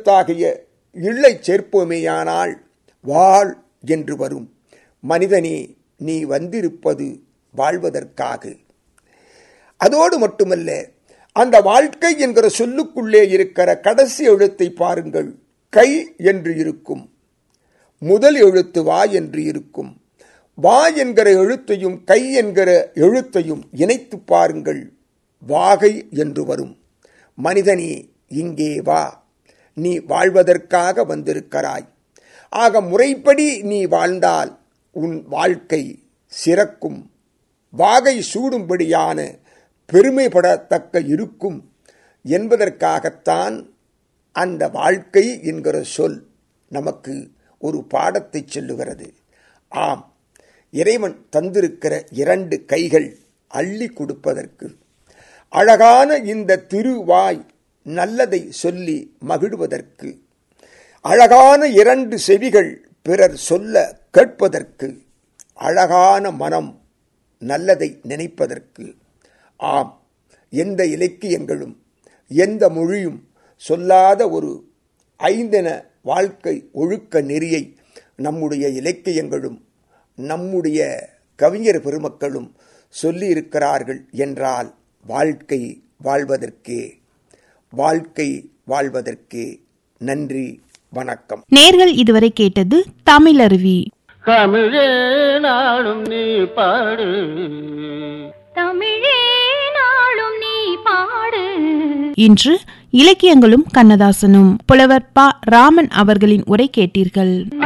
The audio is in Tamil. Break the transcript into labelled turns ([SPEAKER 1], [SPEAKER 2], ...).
[SPEAKER 1] எழுத்தாகிய இல்லை சேர்ப்போமேயானால் வாழ் என்று வரும் மனிதனே நீ வந்திருப்பது வாழ்வதற்காக அதோடு மட்டுமல்ல அந்த வாழ்க்கை என்கிற சொல்லுக்குள்ளே இருக்கிற கடைசி எழுத்தை பாருங்கள் கை என்று இருக்கும் முதல் எழுத்து வா என்று இருக்கும் வா என்கிற எழுத்தையும் கை என்கிற எழுத்தையும் இணைத்து பாருங்கள் வாகை என்று வரும் மனிதனே இங்கே வா நீ வாழ்வதற்காக வந்திருக்கிறாய் ஆக முறைப்படி நீ வாழ்ந்தால் உன் வாழ்க்கை சிறக்கும் வாகை சூடும்படியான பெருமைப்படத்தக்க இருக்கும் என்பதற்காகத்தான் அந்த வாழ்க்கை என்கிற சொல் நமக்கு ஒரு பாடத்தை சொல்லுகிறது ஆம் இறைவன் தந்திருக்கிற இரண்டு கைகள் அள்ளி கொடுப்பதற்கு அழகான இந்த திருவாய் நல்லதை சொல்லி மகிழ்வதற்கு அழகான இரண்டு செவிகள் பிறர் சொல்ல கேட்பதற்கு அழகான மனம் நல்லதை நினைப்பதற்கு ஆம் எந்த இலக்கியங்களும் எந்த மொழியும் சொல்லாத ஒரு ஐந்தென வாழ்க்கை ஒழுக்க நெறியை நம்முடைய இலக்கியங்களும் நம்முடைய கவிஞர் பெருமக்களும் சொல்லியிருக்கிறார்கள் என்றால் வாழ்க்கை வாழ்வதற்கே வாழ்க்கை வாழ்வதற்கே நன்றி வணக்கம்
[SPEAKER 2] நேர்கள் இதுவரை கேட்டது தமிழருவி
[SPEAKER 3] தமிழே நாளும் நீ பாடு
[SPEAKER 4] தமிழே நாளும் நீ பாடு
[SPEAKER 2] இன்று இலக்கியங்களும் கண்ணதாசனும் புலவர் ப ராமன் அவர்களின் உரை கேட்டீர்கள்